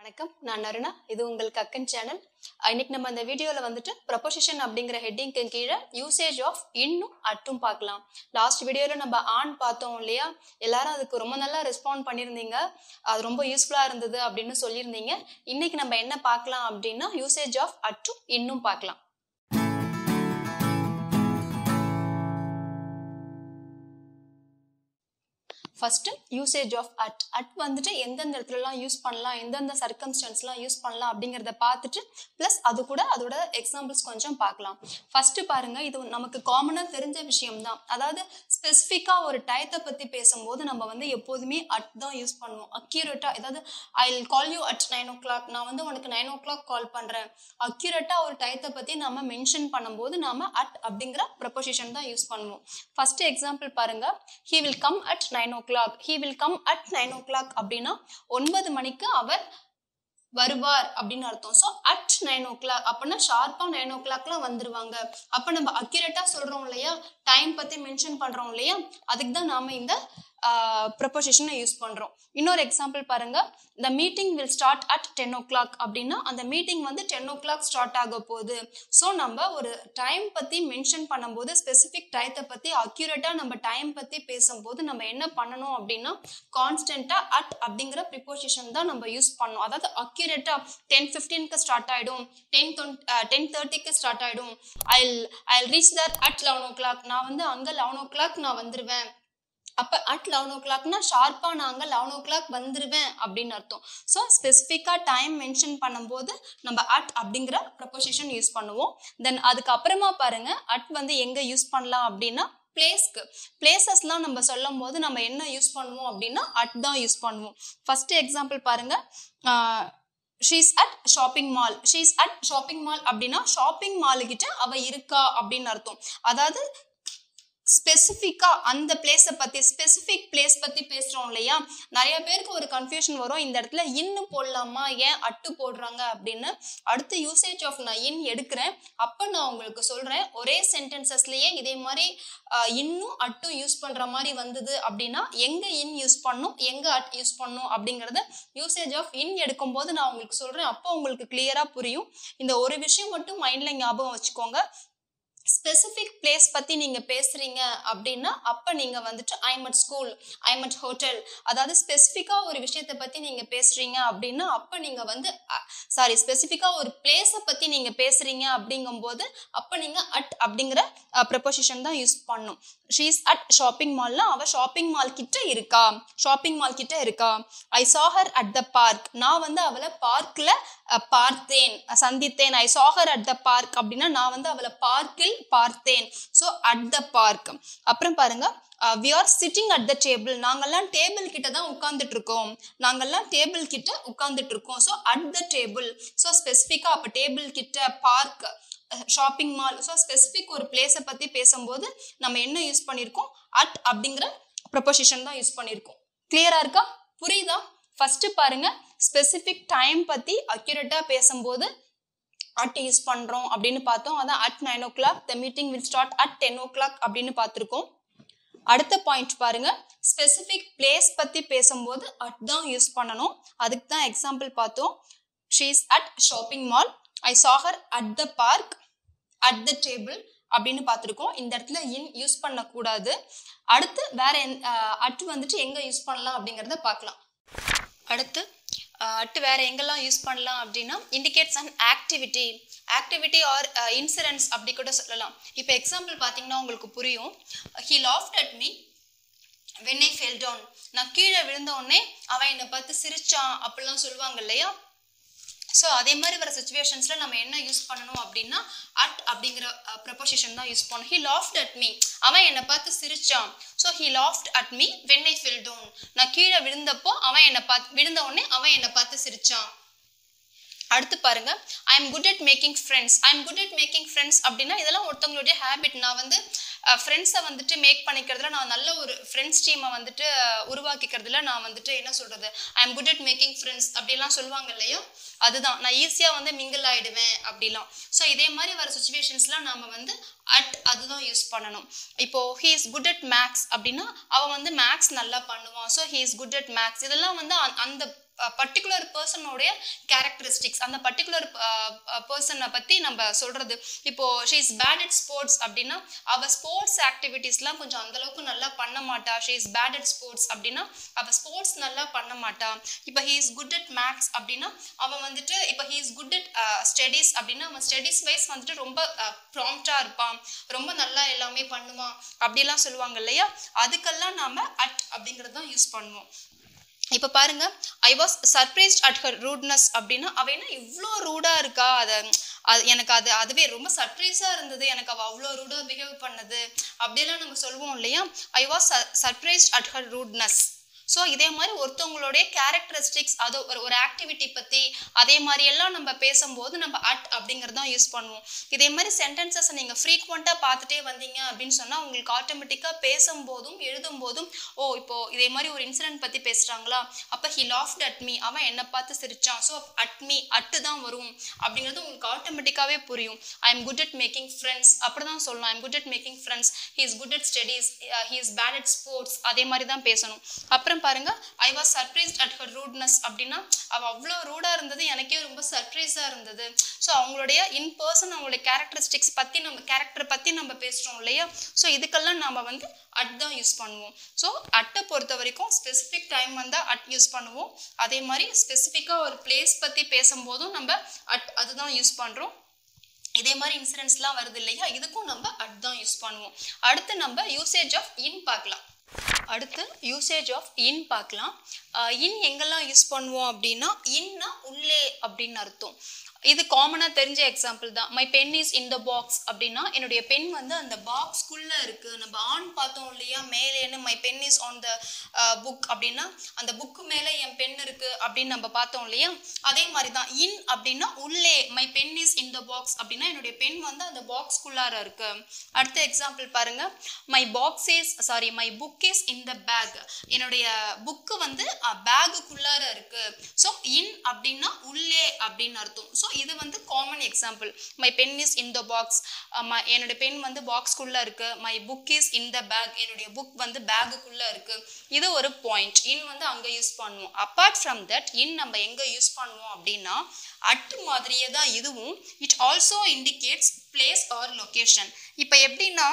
வணக்கம் நான் அருணா இது உங்கள் கக்கன் சேனல் அஹ் இன்னைக்கு நம்ம இந்த வீடியோவில் வந்துட்டு ப்ரொபோசிஷன் அப்படிங்கிற ஹெட்டிங்க்கு கீழே யூசேஜ் ஆஃப் இன்னும் அட்டும் பார்க்கலாம் லாஸ்ட் வீடியோவில் நம்ம ஆன் பார்த்தோம் இல்லையா எல்லாரும் அதுக்கு ரொம்ப நல்லா ரெஸ்பாண்ட் பண்ணியிருந்தீங்க அது ரொம்ப யூஸ்ஃபுல்லாக இருந்தது அப்படின்னு சொல்லியிருந்தீங்க இன்னைக்கு நம்ம என்ன பார்க்கலாம் அப்படின்னா யூசேஜ் ஆஃப் அட்டும் இன்னும் பார்க்கலாம் first usage of at at வந்துட்டு எந்தெந்த இடத்துலலாம் யூஸ் பண்ணலாம் எந்தெந்த சர்க்கம்ஸ்டன்ஸ்லாம் யூஸ் பண்ணலாம் அப்படிங்கிறத பார்த்துட்டு ப்ளஸ் அது கூட அதோட எக்ஸாம்பிள்ஸ் கொஞ்சம் பார்க்கலாம் ஃபர்ஸ்ட் பாருங்க இது நமக்கு காமனாக தெரிஞ்ச விஷயம் தான் அதாவது ஸ்பெசிஃபிக்காக ஒரு டயத்தை பற்றி பேசும்போது நம்ம வந்து எப்போதுமே அட் தான் யூஸ் பண்ணுவோம் அக்யூரேட்டாக ஏதாவது I call you at nine o'clock நான் வந்து உனக்கு நைன் ஓ கிளாக் கால் பண்ணுறேன் அக்யூரேட்டாக ஒரு டயத்தை பற்றி நம்ம மென்ஷன் பண்ணும்போது நாம அட் அப்படிங்கிற ப்ரப்போசிஷன் தான் யூஸ் பண்ணுவோம் ஃபர்ஸ்ட் எக்ஸாம்பிள் பாருங்க he will come at nine o'clock he will come at nine o'clock அப்படின்னா ஒன்பது மணிக்கு அவர் வருவார் அப்படின்னு அர்த்தம் so at nine o'clock அப்படின்னா ஷார்ப்பாக நைன் ஓ கிளாக்லாம் வந்துருவாங்க அப்போ நம்ம அக்யூரேட்டாக சொல்கிறோம் இல்லையா டைம் பற்றி மென்ஷன் பண்ணுறோம் இல்லையா அதுக்கு தான் நாம இந்த ப்ரப்போசிஷனை யூஸ் பண்ணுறோம் இன்னொரு எக்ஸாம்பிள் பாருங்க the meeting will start at ten o'clock அப்படின்னா அந்த மீட்டிங் வந்து டென் ஓ கிளாக் ஸ்டார்ட் ஆக போகுது ஸோ நம்ம ஒரு டைம் பற்றி மென்ஷன் பண்ணும்போது ஸ்பெசிஃபிக் டயத்தை பற்றி அக்யூரேட்டாக நம்ம டைம் பற்றி பேசும்போது நம்ம என்ன பண்ணணும் அப்படின்னா கான்ஸ்டண்ட்டாக அட் அப்படிங்கிற ப்ரிப்போசிஷன் தான் நம்ம யூஸ் பண்ணணும் அதாவது அக்யூரேட்டாக டென் ஃபிஃப்டீனுக்கு ஸ்டார்ட் ஆகிடும் டென் டென் தேர்ட்டிக்கு ஸ்டார்ட் ஆகிடும் I I reach that at eleven o'clock நான் வந்து அங்கே லெவன் ஓ கிளாக் நான் வந்துடுவேன் அப்போ அட் லெவன் ஓ கிளாக்னா ஷார்ப்பாக நாங்கள் லெவன் ஓ கிளாக் வந்துடுவேன் அப்படின்னு அர்த்தம் ஸோ ஸ்பெசிஃபிக்காக டைம் மென்ஷன் பண்ணும்போது நம்ம அட் அப்படிங்கிற ப்ரப்போசிஷன் யூஸ் பண்ணுவோம் தென் அதுக்கப்புறமா பாருங்க அட் வந்து எங்கே யூஸ் பண்ணலாம் அப்படின்னா பிளேஸ்க்கு பிளேசஸ்லாம் நம்ம சொல்லும் போது நம்ம என்ன யூஸ் பண்ணுவோம் அப்படின்னா அட் தான் யூஸ் பண்ணுவோம் ஃபர்ஸ்ட் எக்ஸாம்பிள் பாருங்க she's at shopping mall she's at shopping mall அப்படின்னா ஷாப்பிங் மாலுக்கிட்ட அவ இருக்கா அப்படின்னு அர்த்தம் அதாவது ஸ்பெசிஃபிக்காக அந்த பிளேஸை பற்றி ஸ்பெசிஃபிக் பிளேஸ் பற்றி பேசுகிறோம் இல்லையா நிறைய பேருக்கு ஒரு கன்ஃபியூஷன் வரும் இந்த இடத்துல இன்னு போடலாமா ஏன் அட்டு போடுறாங்க அப்படின்னு அடுத்து யூசேஜ் ஆஃப் நான் இன் எடுக்கிறேன் அப்போ நான் உங்களுக்கு சொல்கிறேன் ஒரே சென்டென்சஸ்லேயே இதே மாதிரி இன்னும் அட்டும் யூஸ் பண்ணுற மாதிரி வந்தது அப்படின்னா எங்கே இன் யூஸ் பண்ணும் எங்கே அட் யூஸ் பண்ணும் அப்படிங்கிறத யூசேஜ் ஆஃப் இன் எடுக்கும்போது நான் உங்களுக்கு சொல்கிறேன் அப்போ உங்களுக்கு கிளியராக புரியும் இந்த ஒரு விஷயம் மட்டும் மைண்டில் ஞாபகம் வச்சுக்கோங்க ஸ்பெசிஃபிக் பிளேஸ் பற்றி நீங்கள் பேசுகிறீங்க அப்படின்னா அப்போ நீங்கள் வந்துட்டு I'm at school I'm at hotel அதாவது ஸ்பெசிஃபிக்காக ஒரு விஷயத்தை பற்றி நீங்கள் பேசுகிறீங்க அப்படின்னா அப்போ நீங்கள் வந்து சாரி ஸ்பெசிஃபிக்காக ஒரு பிளேஸை பற்றி நீங்கள் பேசுகிறீங்க அப்படிங்கும்போது அப்போ நீங்கள் அட் அப்படிங்கிற ப்ரப்போசிஷன் தான் யூஸ் பண்ணும் ஷீஸ் அட் ஷாப்பிங் மால்னா அவள் ஷாப்பிங் மால் கிட்ட இருக்கா ஷாப்பிங் மால் கிட்ட இருக்கா I saw her at the park நான் வந்து அவளை பார்க்கில் பார்த்தேன் சந்தித்தேன் I saw her at the park அப்படின்னா நான் வந்து அவளை பார்க்கில் பார்த்தேன் ஸோ அட் த பார்க் அப்புறம் பாருங்க we are sitting at the table நாங்கெல்லாம் டேபிள் கிட்ட தான் உட்காந்துட்டு இருக்கோம் நாங்கெல்லாம் டேபிள் கிட்ட உட்காந்துட்டு இருக்கோம் so at the table so ஸ்பெசிஃபிக்காக அப்போ டேபிள் கிட்ட park shopping mall so specific ஒரு பிளேஸை பற்றி பேசும்போது நம்ம என்ன யூஸ் பண்ணியிருக்கோம் அட் அப்படிங்கிற ப்ரொபோசிஷன் தான் யூஸ் பண்ணியிருக்கோம் கிளியரா இருக்கா புரியுதா ஃபர்ஸ்ட் பாருங்க ஸ்பெசிஃபிக் டைம் பற்றி அக்யூரேட்டாக பேசும்போது அட் யூஸ் பண்ணுறோம் அப்படின்னு பார்த்தோம் அதான் at nine o'clock the meeting will start at ten o'clock அப்படின்னு பார்த்துருக்கோம் அடுத்த பாயிண்ட் பாருங்க ஸ்பெசிஃபிக் பிளேஸ் பற்றி பேசும்போது அட் தான் யூஸ் பண்ணணும் அதுக்கு தான் எக்ஸாம்பிள் பார்த்தோம் she's at shopping mall I saw her at the park at the table அப்படின்னு பார்த்துருக்கோம் இந்த இடத்துல இன் யூஸ் பண்ணக்கூடாது அடுத்து வேற அட் வந்துட்டு எங்கே யூஸ் பண்ணலாம் அப்படிங்கிறத பார்க்கலாம் அடுத்து அட்டு வேற எங்கெல்லாம் யூஸ் பண்ணலாம் அப்படின்னா indicates and activity activity or insurance அப்படி கூட சொல்லலாம் இப்போ எக்ஸாம்பிள் பார்த்தீங்கன்னா உங்களுக்கு புரியும் he laughed at me when I fell down நான் கீழே விழுந்த உடனே அவன் என்னை பார்த்து சிரிச்சான் அப்படிலாம் சொல்லுவாங்க இல்லையா ஸோ அதே மாதிரி வர சுச்சுவேஷன்ஸில் நம்ம என்ன யூஸ் பண்ணணும் அப்படின்னா அட் அப்படிங்கிற ப்ரப்போசிஷன் தான் யூஸ் பண்ணணும் ஹி லாஃப்ட் அட் மீ அவன் என்னை பார்த்து சிரிச்சான் so he laughed at me when I fell down நான் கீழே விழுந்தப்போ அவன் என்னை பார்த்து விழுந்த உடனே அவன் என்னை பார்த்து சிரிச்சான் அடுத்து பாருங்க I am good at making friends I am good at making friends அப்படின்னா இதெல்லாம் ஒருத்தவங்களுடைய ஹேபிட் நான் வந்து ஃப்ரெண்ட்ஸை வந்துட்டு மேக் பண்ணிக்கிறதுல நான் நல்ல ஒரு ஃப்ரெண்ட்ஸ் டீமை வந்துட்டு உருவாக்கிக்கிறதுல நான் வந்துட்டு என்ன சொல்றது I am good at making friends அப்படிலாம் சொல்லுவாங்க இல்லையா அதுதான் நான் ஈஸியாக வந்து மிங்கிள் ஆயிடுவேன் அப்படிலாம் ஸோ இதே மாதிரி வர சுச்சுவேஷன்ஸ்லாம் நாம வந்து அட் அதுதான் யூஸ் பண்ணணும் இப்போ he is good at maths அப்படின்னா அவன் வந்து மேக்ஸ் நல்லா பண்ணுவான் so he is good at maths இதெல்லாம் வந்து அந்த பர்டிகுலர் பர்சனோடைய கேரக்டரிஸ்டிக்ஸ் அந்த பர்டிகுலர் பர்சனை பற்றி நம்ம சொல்கிறது இப்போ she is bad at sports அப்படின்னா அவள் ஸ்போர்ட்ஸ் ஆக்டிவிட்டீஸ்லாம் கொஞ்சம் அந்தளவுக்கு நல்லா பண்ண மாட்டா she is bad at sports அப்படின்னா அவள் ஸ்போர்ட்ஸ் நல்லா பண்ண மாட்டா இப்போ he is good at maths அப்படின்னா அவன் வந்துட்டு இப்போ he is good at studies அப்படின்னா அவன் ஸ்டடீஸ் வைஸ் வந்துட்டு ரொம்ப ப்ராம்ப்டாக இருப்பான் ரொம்ப நல்லா எல்லாமே பண்ணுவான் அப்படிலாம் சொல்லுவாங்க இல்லையா அதுக்கெல்லாம் நாம அட் அப்படிங்கிறது தான் யூஸ் பண்ணுவோம் இப்போ பாருங்க I was surprised at her rudeness அப்படின்னா அவ என்ன இவ்வளோ ரூடாக இருக்கா அதை அது எனக்கு அது அதுவே ரொம்ப சர்ப்ரைஸாக இருந்தது எனக்கு அவள் அவ்வளோ ரூடாக பிஹேவ் பண்ணது அப்படியெல்லாம் நம்ம சொல்லுவோம் இல்லையா I was surprised at her rudeness so இதே மாதிரி ஒருத்தவங்களுடைய கேரக்டரிஸ்டிக்ஸ் அது ஒரு ஒரு ஆக்டிவிட்டி பற்றி அதே மாதிரி எல்லாம் நம்ம பேசும்போது நம்ம அட் அப்படிங்கிறது தான் யூஸ் பண்ணுவோம் இதே மாதிரி சென்டென்சஸை நீங்கள் ஃப்ரீக்வெண்ட்டாக பார்த்துட்டே வந்தீங்க அப்படின்னு சொன்னால் உங்களுக்கு ஆட்டோமேட்டிக்காக பேசும்போதும் எழுதும்போதும் ஓ இப்போ இதே மாதிரி ஒரு இன்சிடென்ட் பற்றி பேசுகிறாங்களா அப்போ ஹி லாஃப்ட் அட் மீ அவன் என்னை பார்த்து சிரிச்சான் ஸோ அட் மீ அட்டு தான் வரும் அப்படிங்கிறது உங்களுக்கு ஆட்டோமேட்டிக்காகவே புரியும் I am good at making friends அப்படி தான் சொல்லலாம் I am good at making friends he is good at studies he is bad at sports அதே மாதிரி தான் பேசணும் அப்புறம் பாருங்க I was surprised at her rudeness அப்படின்னா அவள் அவ்வளோ ரூடாக இருந்தது எனக்கே ரொம்ப சர்ப்ரைஸாக இருந்தது ஸோ அவங்களுடைய இன் பர்சன் அவங்களுடைய கேரக்டரிஸ்டிக்ஸ் பற்றி நம்ம கேரக்டர் பற்றி நம்ம பேசுகிறோம் இல்லையா ஸோ இதுக்கெல்லாம் நம்ம வந்து அட் தான் யூஸ் பண்ணுவோம் ஸோ அட்டை பொறுத்த வரைக்கும் ஸ்பெசிஃபிக் டைம் வந்தால் அட் யூஸ் பண்ணுவோம் அதே மாதிரி ஸ்பெசிஃபிக்காக ஒரு பிளேஸ் பற்றி பேசும்போதும் நம்ம அட் அதுதான் யூஸ் பண்ணுறோம் இதே மாதிரி இன்சிடென்ட்ஸ்லாம் வருது இல்லையா இதுக்கும் நம்ம அட் தான் யூஸ் பண்ணுவோம் அடுத்து நம்ம யூசேஜ் ஆஃப் இன் பார்க்கலாம் அடுத்து யூசேஜ் ஆஃப் இன் பார்க்கலாம் இன் எங்கெல்லாம் யூஸ் பண்ணுவோம் அப்படின்னா இன்னா உள்ளே அப்படின்னு அர்த்தம் இது காமனாக தெரிஞ்ச எக்ஸாம்பிள் தான் my pen is in the box அப்படின்னா என்னுடைய பென் வந்து அந்த பாக்ஸ்குள்ளே இருக்குது நம்ம ஆன் பார்த்தோம் இல்லையா மேலேன்னு my pen is on the book அப்படின்னா அந்த புக்கு மேலே என் பென் இருக்குது அப்படின்னு நம்ம பார்த்தோம் இல்லையா அதே மாதிரி தான் இன் அப்படின்னா உள்ளே my pen is in the box அப்படின்னா என்னுடைய பென் வந்து அந்த பாக்ஸ்குள்ளார இருக்கு அடுத்த எக்ஸாம்பிள் பாருங்க my box is sorry my book is in the bag என்னுடைய புக்கு வந்து பேகுக்குள்ளார இருக்கு ஸோ இன் அப்படின்னா உள்ளே அப்படின்னு அர்த்தம் ஸோ இது வந்து common example my pen is in the box என்னோட பென் வந்து பாக்ஸ்குள்ளே இருக்கு my book is in the bag என்னுடைய புக் வந்து பேகுக்குள்ளே இருக்கு இது ஒரு பாயிண்ட் இன் வந்து அங்கே யூஸ் பண்ணுவோம் அப்பார்ட் ஃப்ரம் தட் இன் நம்ம எங்கே யூஸ் பண்ணுவோம் அப்படின்னா அட் மாதிரியே தான் இதுவும் it also indicates place or location இப்போ எப்படின்னா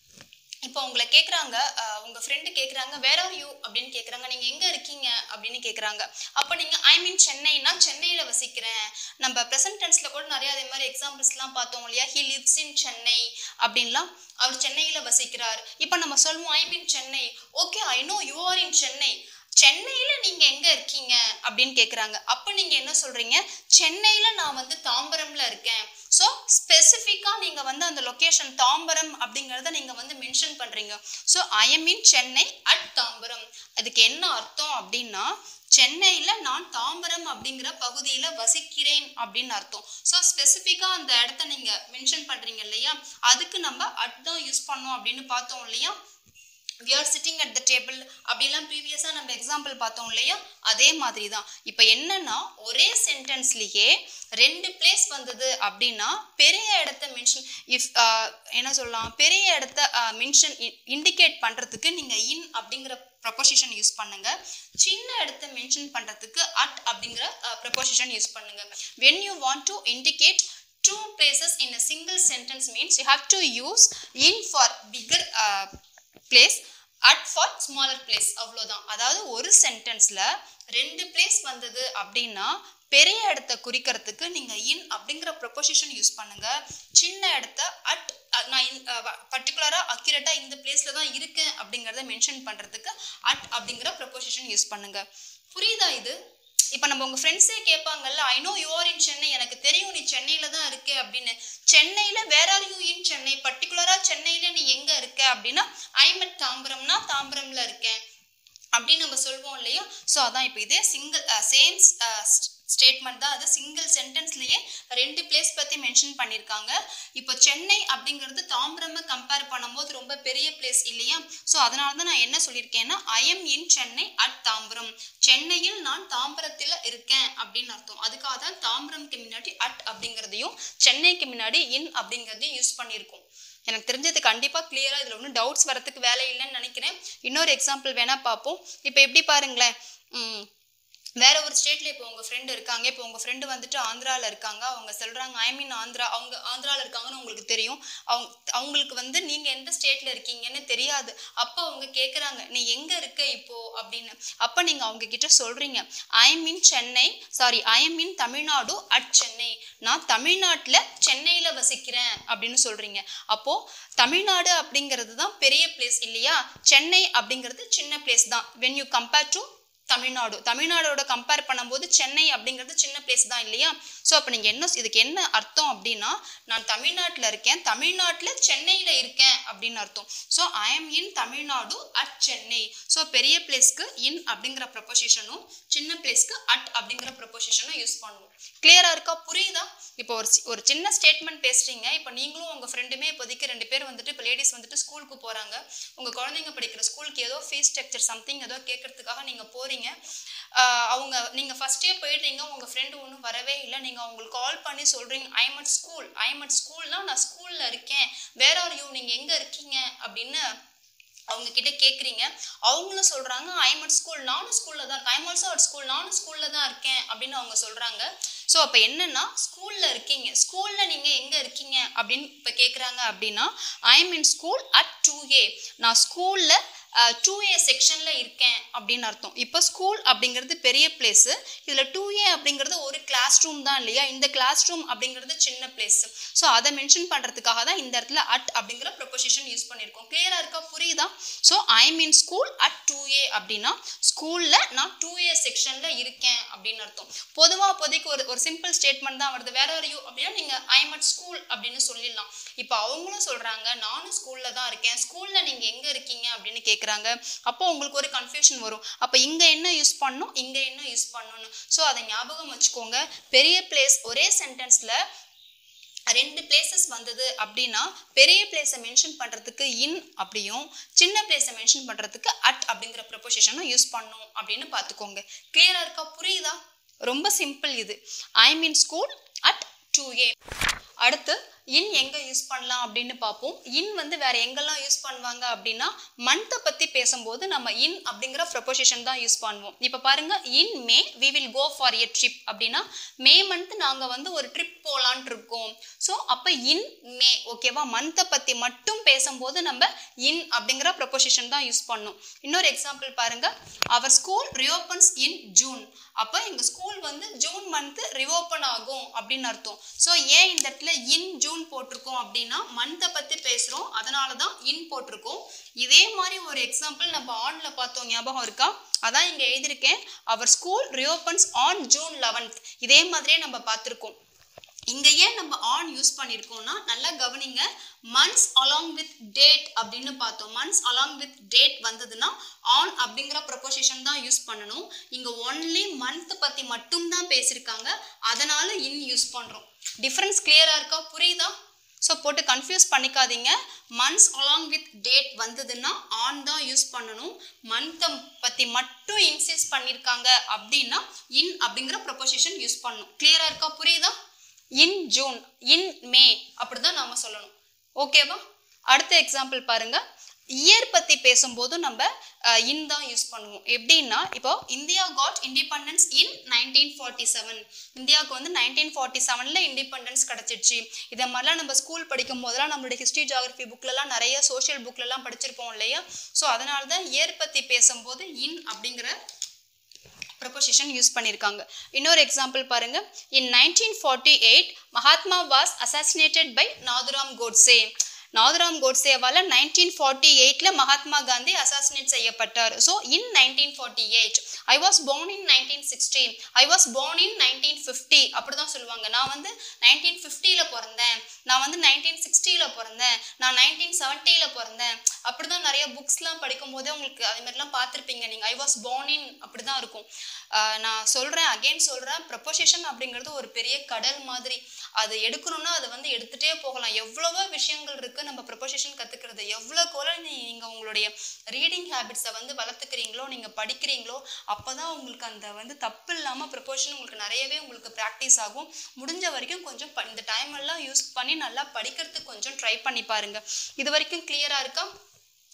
இப்போ உங்களை கேட்குறாங்க உங்கள் ஃப்ரெண்டு கேட்குறாங்க வேர் ஆர் யூ அப்படின்னு கேட்குறாங்க நீங்கள் எங்கே இருக்கீங்க அப்படின்னு கேட்குறாங்க அப்போ நீங்கள் ஐ மீன் சென்னைனா சென்னையில் வசிக்கிறேன் நம்ம ப்ரெசன்ட் டென்ஸில் கூட நிறைய அதே மாதிரி எக்ஸாம்பிள்ஸ்லாம் பார்த்தோம் இல்லையா ஹி லிவ்ஸ் இன் சென்னை அப்படின்லாம் அவர் சென்னையில் வசிக்கிறார் இப்போ நம்ம சொல்லுவோம் I mean Chennai okay I know you are in Chennai சென்னையில் நீங்கள் எங்கே இருக்கீங்க அப்படின்னு கேட்குறாங்க அப்போ நீங்கள் என்ன சொல்கிறீங்க சென்னையில் நான் வந்து தாம்பரமில் இருக்கேன் ஸோ ஸ்பெசிஃபிக்காக நீங்கள் வந்து அந்த லொக்கேஷன் தாம்பரம் அப்படிங்கிறத நீங்கள் வந்து மென்ஷன் பண்ணுறீங்க so I am in Chennai at Tambaram அதுக்கு என்ன அர்த்தம் அப்படின்னா சென்னையில் நான் தாம்பரம் அப்படிங்கிற பகுதியில் வசிக்கிறேன் அப்படின்னு அர்த்தம் ஸோ ஸ்பெசிஃபிக்காக அந்த இடத்த நீங்கள் மென்ஷன் பண்ணுறீங்க இல்லையா அதுக்கு நம்ம அட் தான் யூஸ் பண்ணோம் அப்படின்னு பார்த்தோம் இல்லையா we are sitting at the table அப்படிலாம் ப்ரீவியஸாக நம்ம எக்ஸாம்பிள் பார்த்தோம் இல்லையா அதே மாதிரி தான் இப்போ என்னன்னா ஒரே சென்டென்ஸ்லேயே ரெண்டு பிளேஸ் வந்தது அப்படின்னா பெரிய இடத்த மென்ஷன் இஃப் என்ன சொல்லலாம் பெரிய இடத்த மென்ஷன் இண்டிகேட் பண்ணுறதுக்கு நீங்கள் இன் அப்படிங்கிற ப்ரப்போசிஷன் யூஸ் பண்ணுங்க சின்ன இடத்த மென்ஷன் பண்ணுறதுக்கு அட் அப்படிங்கிற ப்ரப்போசிஷன் யூஸ் பண்ணுங்க when you want to indicate two places in a single sentence means you have to use in for bigger uh, place at for smaller place அவ்வளோதான் அதாவது ஒரு சென்டென்ஸில் ரெண்டு பிளேஸ் வந்தது அப்படின்னா பெரிய இடத்த குறிக்கிறதுக்கு நீங்கள் இன் அப்படிங்கிற ப்ரொபோசிஷன் யூஸ் பண்ணுங்க சின்ன இடத்த அட் நான் பர்டிகுலராக அக்யூரேட்டாக இந்த பிளேஸில் தான் இருக்கேன் அப்படிங்கிறத மென்ஷன் பண்ணுறதுக்கு அட் அப்படிங்கிற ப்ரொபோசிஷன் யூஸ் பண்ணுங்க புரியுதா இது இப்போ நம்ம உங்கள் ஃப்ரெண்ட்ஸே கேட்பாங்கல்ல I know you are in Chennai எனக்கு தெரியும் நீ சென்னையில் தான் இருக்கே அப்படின்னு சென்னையில் where are you in Chennai பர்டிகுலராக சென்னையில் நீ எங்கே இருக்க அப்படின்னா ஐம் அட் தாம்பரம்னா தாம்பரமில் இருக்கேன் அப்படின்னு நம்ம சொல்வோம் இல்லையா ஸோ அதான் இப்போ இதே சிங்கிள் சேம் ஸ்டேட்மெண்ட் தான் அது சிங்கிள் சென்டென்ஸ்லேயே ரெண்டு பிளேஸ் பற்றி மென்ஷன் பண்ணியிருக்காங்க இப்போ சென்னை அப்படிங்கிறது தாம்பரமை கம்பேர் பண்ணும்போது ரொம்ப பெரிய பிளேஸ் இல்லையா ஸோ அதனால தான் நான் என்ன சொல்லியிருக்கேன்னா I am in Chennai at Tambaram சென்னையில் நான் தாம்பரத்தில் இருக்கேன் அப்படின்னு அர்த்தம் அதுக்காக தான் தாம்பரம்க்கு முன்னாடி அட் அப்படிங்கிறதையும் சென்னைக்கு முன்னாடி இன் அப்படிங்கிறதையும் யூஸ் பண்ணியிருக்கோம் எனக்கு தெரிஞ்சது கண்டிப்பாக கிளியராக இதில் ஒன்றும் டவுட்ஸ் வரத்துக்கு வேலை இல்லைன்னு நினைக்கிறேன் இன்னொரு எக்ஸாம்பிள் வேணால் பார்ப்போம் இப்போ எப்படி பாருங்களேன் வேற ஒரு ஸ்டேட்ல இப்போ உங்க ஃப்ரெண்டு இருக்காங்க இப்போ உங்க ஃப்ரெண்டு வந்துட்டு ஆந்திரால இருக்காங்க அவங்க சொல்றாங்க ஐ மீன் ஆந்திரா அவங்க ஆந்திரால இருக்காங்கன்னு உங்களுக்கு தெரியும் அவங்க அவங்களுக்கு வந்து நீங்க எந்த ஸ்டேட்ல இருக்கீங்கன்னு தெரியாது அப்போ அவங்க கேக்குறாங்க நீ எங்க இருக்க இப்போ அப்படின்னு அப்ப நீங்க அவங்க கிட்ட சொல்றீங்க I mean Chennai sorry I mean Tamil Nadu at Chennai நான் தமிழ்நாட்டுல சென்னையில வசிக்கிறேன் அப்படின்னு சொல்றீங்க அப்போ தமிழ்நாடு அப்படிங்கிறது தான் பெரிய பிளேஸ் இல்லையா சென்னை அப்படிங்கிறது சின்ன பிளேஸ் தான் when you compare to Tamil Nadu தமிழ்நாடோட கம்பேர் பண்ணும்போது சென்னை அப்படிங்கிறது சின்ன பிளேஸ் தான் இல்லையா ஸோ அப்போ நீங்கள் என்ன இதுக்கு என்ன அர்த்தம் அப்படின்னா நான் தமிழ்நாட்டில் இருக்கேன் தமிழ்நாட்டில் சென்னையில் இருக்கேன் அப்படின்னு அர்த்தம் so I am in Tamil Nadu at Chennai so பெரிய பிளேஸ்க்கு இன் அப்படிங்கிற ப்ரொபோசிஷனும் சின்ன பிளேஸ்க்கு அட் அப்படிங்கிற ப்ரொபோசிஷனும் யூஸ் பண்ணுவோம் கிளியரா இருக்கா புரியுதா இப்போ ஒரு சி- ஒரு சின்ன ஸ்டேட்மெண்ட் பேசுறீங்க இப்போ நீங்களும் உங்க ஃப்ரெண்டுமே இப்போதைக்கு ரெண்டு பேர் வந்துட்டு இப்போ லேடிஸ் வந்துட்டு ஸ்கூலுக்கு போறாங்க உங்க குழந்தைங்க படிக்கிற ஸ்கூலுக்கு ஏதோ ஃபீஸ் ஸ்ட்ரக்சர் சம்திங் ஏதோ கேட்கறதுக்காக நீங்க போறீங்க ஆஹ் அவங்க நீங்க ஃபர்ஸ்டே போயிடுறீங்க உங்க ஃப்ரெண்டு ஒன்றும் வரவே இல்லை நீங்க அவங்களுக்கு கால் பண்ணி சொல்றீங்க I'm at school I'm at ஸ்கூல்னா நான் ஸ்கூல்ல இருக்கேன் வேற ஆர் யூ நீங்க எங்க இருக்கீங்க அப்படின்னு அவங்க கிட்ட கேக்குறீங்க அவங்களும் சொல்றாங்க ஐம் அட் ஸ்கூல் நானும் ஸ்கூல்ல தான் இருக்கேன் ஐம் ஆல்சோ அட் ஸ்கூல் நானும் ஸ்கூல்ல தான் இருக்கேன் அப்படின்னு அவங்க சொல்றாங்க ஸோ அப்போ என்னன்னா ஸ்கூல்ல இருக்கீங்க ஸ்கூல்ல நீங்க எங்க இருக்கீங்க அப்படின்னு இப்போ கேக்குறாங்க அப்படின்னா I'm in school at two A நான் ஸ்கூல்ல டூ ஏ செக்ஷன்ல இருக்கேன் அப்படின்னு அர்த்தம் இப்போ ஸ்கூல் அப்படிங்கிறது பெரிய பிளேஸ் இதுல டூ ஏ அப்படிங்கிறது ஒரு கிளாஸ் ரூம் தான் இல்லையா இந்த கிளாஸ் ரூம் அப்படிங்கிறது சின்ன பிளேஸ் ஸோ அதை மென்ஷன் பண்றதுக்காக தான் இந்த இடத்துல அட் அப்படிங்கிற ப்ரொபோசிஷன் யூஸ் பண்ணியிருக்கோம் கிளியரா இருக்கா புரியுதா so I mean school at two A அப்படின்னா ஸ்கூல்ல நான் டூ ஏ செக்ஷன்ல இருக்கேன் அப்படின்னு அர்த்தம் பொதுவா இப்போதைக்கு ஒரு ஒரு சிம்பிள் ஸ்டேட்மெண்ட் தான் வருது வேற ஒரு யூ அப்படின்னா நீங்க ஐ அட் ஸ்கூல் அப்படின்னு சொல்லிடலாம் இப்போ அவங்களும் சொல்றாங்க நானும் ஸ்கூல்ல தான் இருக்கேன் ஸ்கூல்ல நீங்க எங்க இருக்கீங்க அப்படின்னு கேக்குறாங்க அப்போ உங்களுக்கு ஒரு கன்ஃபியூஷன் வரும் அப்போ இங்க என்ன யூஸ் பண்ணணும் இங்க என்ன யூஸ் பண்ணணும் ஸோ அதை ஞாபகம் வச்சுக்கோங்க பெரிய பிளேஸ் ஒரே சென்டென்ஸ்ல ரெண்டு பிளேசஸ் வந்தது அப்படின்னா பெரிய பிளேஸை மென்ஷன் பண்ணுறதுக்கு இன் அப்படியும் சின்ன பிளேஸை மென்ஷன் பண்ணுறதுக்கு அட் அப்படிங்கிற ப்ரொபோசிஷனும் யூஸ் பண்ணும் அப்படின்னு பார்த்துக்கோங்க கிளியராக இருக்கா புரியுதா ரொம்ப சிம்பிள் இது I mean school at two A அடுத்து இன் எங்க யூஸ் பண்ணலாம் அப்படின்னு பார்ப்போம் இன் வந்து வேற எங்கெல்லாம் யூஸ் பண்ணுவாங்க அப்படின்னா மந்த்தை பத்தி பேசும்போது நம்ம இன் அப்படிங்கிற ப்ரொபோசிஷன் தான் யூஸ் பண்ணுவோம் இப்போ பாருங்க in May we will go for a trip அப்படின்னா மே மந்த் நாங்க வந்து ஒரு ட்ரிப் போலான் இருக்கோம் ஸோ அப்போ இன் மே ஓகேவா மந்த்தை பத்தி மட்டும் பேசும்போது நம்ம இன் அப்படிங்கிற ப்ரொபோசிஷன் தான் யூஸ் பண்ணோம் இன்னொரு எக்ஸாம்பிள் பாருங்க அவர் ஸ்கூல் ரியோப்பன்ஸ் இன் ஜூன் அப்போ எங்க ஸ்கூல் வந்து ஜூன் மந்த் ரிஓப்பன் ஆகும் அப்படின்னு அர்த்தம் ஸோ ஏன் இந்த இடத்துல இன் ஜூன் போட்டிருக்கோம் அப்படின்னா மந்த்தை பத்தி பேசுறோம் அதனால தான் இன் போட்டிருக்கோம் இதே மாதிரி ஒரு எக்ஸாம்பிள் நம்ம ஆன்ல பார்த்தோம் ஞாபகம் இருக்கா அதான் இங்க எழுதியிருக்கேன் our school reopens on June eleventh இதே மாதிரியே நம்ம பார்த்துருக்கோம் இங்க ஏன் நம்ம ஆன் யூஸ் பண்ணியிருக்கோம்னா நல்லா கவனிங்க மந்த்ஸ் அலாங் வித் டேட் அப்படின்னு பார்த்தோம் மந்த்ஸ் அலாங் வித் டேட் வந்ததுன்னா ஆன் அப்படிங்கிற ப்ரொபோசிஷன் தான் யூஸ் பண்ணணும் இங்க ஒன்லி மந்த் பத்தி மட்டும் தான் பேசியிருக்காங்க அதனால இன் யூஸ் பண்றோம் டிஃபரன்ஸ் கிளியரா இருக்கா புரியுதா ஸோ போட்டு கன்ஃபியூஸ் பண்ணிக்காதீங்க மந்த்ஸ் அலாங் வித் டேட் வந்ததுன்னா ஆன் தான் யூஸ் பண்ணணும் மந்த்தை பற்றி மட்டும் இன்சிஸ் பண்ணியிருக்காங்க அப்படின்னா இன் அப்படிங்கிற ப்ரொபோசிஷன் யூஸ் பண்ணணும் கிளியரா இருக்கா புரியுதா இன் ஜூன் இன் மே அப்படிதான் நாம சொல்லணும் ஓகேவா அடுத்த எக்ஸாம்பிள் பாருங்க இயர் பத்தி பேசும்போது நம்ம இன் தான் யூஸ் பண்ணுவோம் எப்படின்னா இப்போ India got independence in nineteen forty seven இந்தியாவுக்கு வந்து நைன்டீன் ஃபார்ட்டி செவனில் இண்டிபெண்டன்ஸ் கிடச்சிருச்சு இதை மாதிரிலாம் நம்ம ஸ்கூல் படிக்கும் போதெல்லாம் நம்மளுடைய ஹிஸ்ட்ரி ஜாகிரபி புக்லலாம் நிறைய சோஷியல் புக்லலாம் படிச்சிருப்போம் இல்லையா ஸோ அதனால தான் இயர் பற்றி பேசும்போது இன் அப்படிங்கிற ப்ரொபோசிஷன் யூஸ் பண்ணியிருக்காங்க இன்னொரு எக்ஸாம்பிள் பாருங்க in nineteen forty eight Mahatma was assassinated by Nathuram Godse Nathuram கோட்சேவால நைன்டீன் ஃபார்ட்டி எயிட்ல மகாத்மா காந்தி அசாசினேட் செய்யப்பட்டார் so in nineteen forty eight I was born in nineteen sixteen I was born in nineteen fifty அப்படிதான் சொல்லுவாங்க நான் வந்து நைன்டீன் ஃபிஃப்டியில் பிறந்தேன் நான் வந்து நைன்டீன் சிக்ஸ்டியில் பிறந்தேன் நான் நைன்டீன் செவன்ட்டியில் பிறந்தேன் அப்படிதான் நிறைய புக்ஸ்லாம் படிக்கும் போதே உங்களுக்கு அது மாதிரிலாம் பார்த்துருப்பீங்க நீங்கள் ஐ வாஸ் born இன் அப்படிதான் இருக்கும் ஆஹ் நான் சொல்கிறேன் அகைன் சொல்கிறேன் ப்ரொபோசிஷன் அப்படிங்கிறது ஒரு பெரிய கடல் மாதிரி அது எடுக்கணும்னா அதை வந்து எடுத்துகிட்டே போகலாம் எவ்வளவோ விஷயங்கள் இருக்குது நம்ம ப்ரொபோசிஷன் கற்றுக்கிறது எவ்வளோக்கு நீங்கள் உங்களுடைய ரீடிங் ஹேபிட்ஸை வந்து வளர்த்துக்கிறீங்களோ நீங்கள் படிக்கிறீங்களோ அப்போ தான் உங்களுக்கு அந்த வந்து தப்பு இல்லாமல் ப்ரொபோஷன் உங்களுக்கு நிறையவே உங்களுக்கு ப்ராக்டிஸ் ஆகும் முடிஞ்ச வரைக்கும் கொஞ்சம் ப- இந்த டைம் எல்லாம் யூஸ் பண்ணி நல்லா படிக்கிறதுக்கு கொஞ்சம் ட்ரை பண்ணி பாருங்க இது வரைக்கும் கிளியராக இருக்கா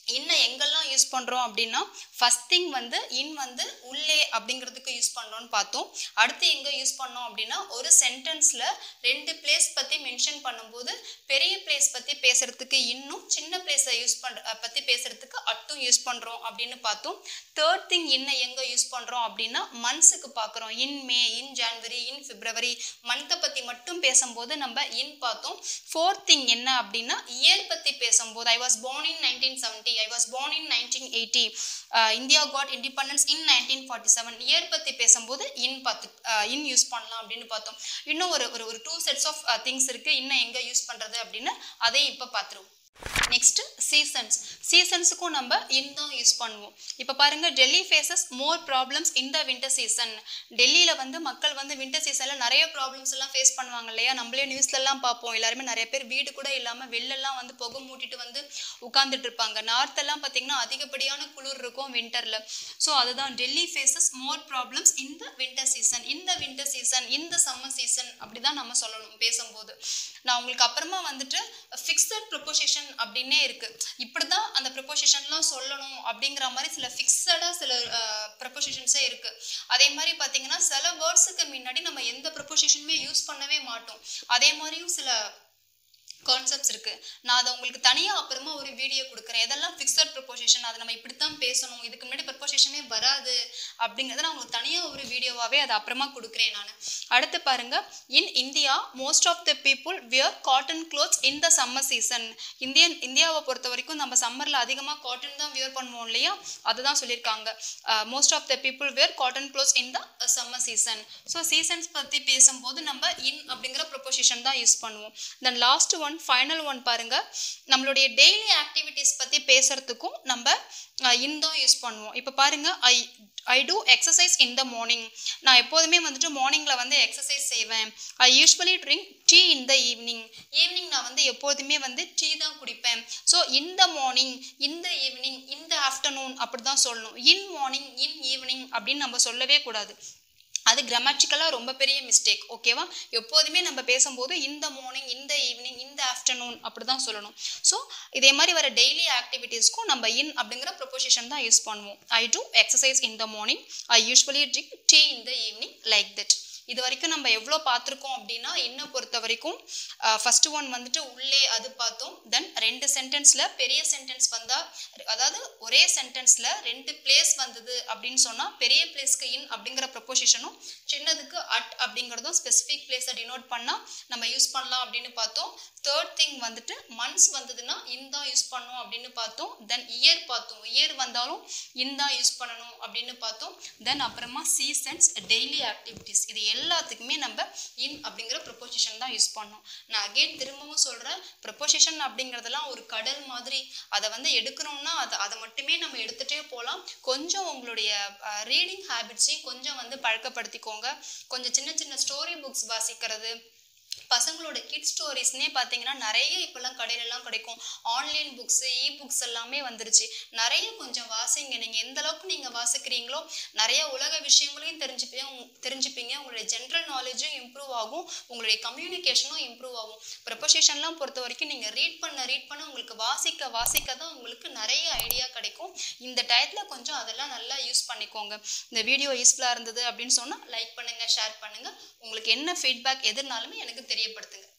இன்னும் எங்கெல்லாம் யூஸ் பண்ணுறோம் அப்படின்னா ஃபஸ்ட் திங் வந்து இன் வந்து உள்ளே அப்படிங்கிறதுக்கு யூஸ் பண்ணுறோம்னு பார்த்தோம் அடுத்து எங்கே யூஸ் பண்ணோம் அப்படின்னா ஒரு சென்டென்ஸில் ரெண்டு பிளேஸ் பற்றி மென்ஷன் பண்ணும்போது பெரிய பிளேஸ் பற்றி பேசுகிறதுக்கு இன்னும் சின்ன பிளேஸை யூஸ் பண்ணுற பற்றி பேசுகிறதுக்கு அட்டும் யூஸ் பண்ணுறோம் அப்படின்னு பார்த்தோம் தேர்ட் திங் இன்னும் எங்கே யூஸ் பண்ணுறோம் அப்படின்னா மந்த்ஸுக்கு பார்க்குறோம் இன் மே இன் ஜான்வரி இன் பிப்ரவரி மந்த்தை பற்றி மட்டும் பேசும்போது நம்ம இன் பார்த்தோம் ஃபோர்த் திங் என்ன அப்படின்னா இயர் பற்றி பேசும்போது I was born in nineteen seventy I was born in nineteen eighty India got independence in nineteen forty seven year பற்றி பேசும்போது இன் பார்த்து இன் யூஸ் பண்ணலாம் அப்படின்னு பார்த்தோம் இன்னும் ஒரு ஒரு ஒரு டூ செட்ஸ் ஆஃப் திங்ஸ் இருக்குது இன்னும் எங்கே யூஸ் பண்ணுறது அப்படின்னு அதையும் இப்போ பார்த்துருவோம் நெக்ஸ்ட் சீசன்ஸ் சீசன்ஸுக்கும் நம்ம இன் தான் யூஸ் பண்ணுவோம் இப்போ பாருங்க டெல்லி ஃபேஸஸ் மோர் ப்ராப்ளம்ஸ் இந்த வின்டர் சீசன் டெல்லியில் வந்து மக்கள் வந்து வின்டர் சீசனில் நிறைய ப்ராப்ளம்ஸ் எல்லாம் ஃபேஸ் பண்ணுவாங்க இல்லையா நம்மளே நியூஸ்லலாம் பார்ப்போம் எல்லாருமே நிறைய பேர் வீடு கூட இல்லாமல் வெளிலலாம் வந்து புகை மூட்டிட்டு வந்து உட்காந்துட்டு இருப்பாங்க நார்த்தெல்லாம் பார்த்தீங்கன்னா அதிகப்படியான குளிர் இருக்கும் வின்டரில் ஸோ அதுதான் டெல்லி ஃபேஸஸ் மோர் ப்ராப்ளம்ஸ் இந்த வின்டர் சீசன் இந்த வின்டர் சீசன் இந்த சம்மர் சீசன் அப்படி தான் நம்ம சொல்லணும் பேசும்போது நான் உங்களுக்கு அப்புறமா வந்துட்டு ஃபிக்ஸட் ப்ரொபோசிஷன் அப்படின்னே இருக்கு இப்படிதான் அந்த ப்ரொபோசிஷன்லாம் சொல்லணும் அப்படிங்கிற மாதிரி சில ஃபிக்ஸடாக சில ப்ரொபோசிஷன்ஸே இருக்கு அதே மாதிரி பார்த்தீங்கன்னா சில வேர்ட்ஸுக்கு முன்னாடி நம்ம எந்த ப்ரொபோசிஷனுமே யூஸ் பண்ணவே மாட்டோம் அதே மாதிரியும் சில கான்செப்ட்ஸ் இருக்கு நான் அதை உங்களுக்கு தனியாக அப்புறமா ஒரு வீடியோ கொடுக்குறேன் எதெல்லாம் ஃபிக்ஸட் ப்ரொபோசிஷன் அதை நம்ம இப்படித்தான் பேசணும் இதுக்கு முன்னாடி ப்ரொபோசிஷனே வராது அப்படிங்கிறத நான் உங்களுக்கு தனியாக ஒரு வீடியோவாகவே அதை அப்புறமா கொடுக்குறேன் நான் அடுத்து பாருங்க in India most of the people wear cotton clothes in the summer season Indian இந்தியாவை பொறுத்த வரைக்கும் நம்ம சம்மரில் அதிகமாக காட்டன் தான் வியர் பண்ணுவோம் இல்லையா அதுதான் சொல்லியிருக்காங்க most of the people wear cotton clothes in the summer season so seasons பற்றி பேசும்போது நம்ம இன் அப்படிங்கிற ப்ரொபோசிஷன் தான் யூஸ் பண்ணுவோம் then last one final one பாருங்க நம்மளுடைய டெய்லி ஆக்டிவிட்டீஸ் பற்றி பேசுறதுக்கும் நம்ம இன் தான் யூஸ் பண்ணுவோம் இப்போ பாருங்க I I do exercise in the morning நான் எப்போதுமே வந்துட்டு மார்னிங்கில் வந்து எக்ஸசைஸ் செய்வேன் I usually drink tea in the evening evening நான் வந்து எப்போதுமே வந்து டீ தான் குடிப்பேன் ஸோ இந்த மார்னிங் இந்த ஈவினிங் இந்த ஆஃப்டர்நூன் அப்படி தான் சொல்லணும் இன் மார்னிங் இன் ஈவினிங் அப்படின்னு நம்ம சொல்லவே கூடாது அது கிராமட்டிக்கலாக ரொம்ப பெரிய மிஸ்டேக் ஓகேவா எப்போதுமே நம்ம பேசும்போது இந்த மார்னிங் இந்த ஈவினிங் இந்த ஆஃப்டர்நூன் அப்படி தான் சொல்லணும் ஸோ இதே மாதிரி வர டெய்லி ஆக்டிவிட்டீஸ்க்கும் நம்ம இன் அப்படிங்கிற ப்ரொபோசிஷன் தான் யூஸ் பண்ணுவோம் I do exercise in the morning I usually drink tea in the evening like that இது வரைக்கும் நம்ம எவ்வளோ பார்த்துருக்கோம் அப்படின்னா இன்னும் பொறுத்த வரைக்கும் ஃபர்ஸ்ட் ஒன் வந்துட்டு உள்ளே அது பார்த்தோம் தென் ரெண்டு சென்டென்ஸில் பெரிய சென்டென்ஸ் வந்தால் அதாவது ஒரே சென்டென்ஸில் ரெண்டு பிளேஸ் வந்தது அப்படின்னு சொன்னால் பெரிய பிளேஸ்க்கு இன் அப்படிங்கிற ப்ரொபோசிஷனும் சின்னதுக்கு அட் அப்படிங்கிறதும் ஸ்பெசிஃபிக் பிளேஸை டினோட் பண்ணால் நம்ம யூஸ் பண்ணலாம் அப்படின்னு பார்த்தோம் தேர்ட் திங் வந்துட்டு மந்த்ஸ் வந்ததுன்னா இன் தான் யூஸ் பண்ணணும் அப்படின்னு பார்த்தோம் தென் இயர் பார்த்தோம் இயர் வந்தாலும் இன் தான் யூஸ் பண்ணணும் அப்படின்னு பார்த்தோம் தென் அப்புறமா சீசன்ஸ் டெய்லி ஆக்டிவிட்டீஸ் இது எல்லாத்துக்குமே நம்ம இன் அப்படிங்கிற ப்ரொபோசிஷன் தான் யூஸ் பண்ணோம் நான் அகெயின் திரும்பவும் சொல்கிறேன் ப்ரொபோசிஷன் அப்படிங்கிறதெல்லாம் ஒரு கடல் மாதிரி அதை வந்து எடுக்கணும்னா அதை அதை மட்டுமே நம்ம எடுத்துகிட்டே போகலாம் கொஞ்சம் உங்களுடைய ரீடிங் ஹேபிட்ஸையும் கொஞ்சம் வந்து பழக்கப்படுத்திக்கோங்க கொஞ்சம் சின்ன சின்ன ஸ்டோரி புக்ஸ் வாசிக்கிறது பசங்களோட கிட் ஸ்டோரிஸ்னே பார்த்தீங்கன்னா நிறைய இப்போல்லாம் கடையிலலாம் கிடைக்கும் ஆன்லைன் புக்ஸு இ புக்ஸ் எல்லாமே வந்துருச்சு நிறைய கொஞ்சம் வாசிங்க நீங்கள் எந்த அளவுக்கு நீங்கள் வாசிக்கிறீங்களோ நிறைய உலக விஷயங்களையும் தெரிஞ்சுப்பீங்க தெரிஞ்சுப்பீங்க உங்களுடைய ஜென்ரல் நாலேஜும் இம்ப்ரூவ் ஆகும் உங்களுடைய கம்யூனிகேஷனும் இம்ப்ரூவ் ஆகும் ப்ரொபோசிஷன்லாம் பொறுத்த வரைக்கும் நீங்கள் ரீட் பண்ண ரீட் பண்ண உங்களுக்கு வாசிக்க வாசிக்க தான் உங்களுக்கு நிறைய ஐடியா கிடைக்கும் இந்த டயத்தில் கொஞ்சம் அதெல்லாம் நல்லா யூஸ் பண்ணிக்கோங்க இந்த வீடியோ யூஸ்ஃபுல்லாக இருந்தது அப்படின்னு சொன்னால் லைக் பண்ணுங்கள் ஷேர் பண்ணுங்கள் உங்களுக்கு என்ன ஃபீட்பேக் எதுனாலுமே எனக்கு தெரியப்படுத்துங்க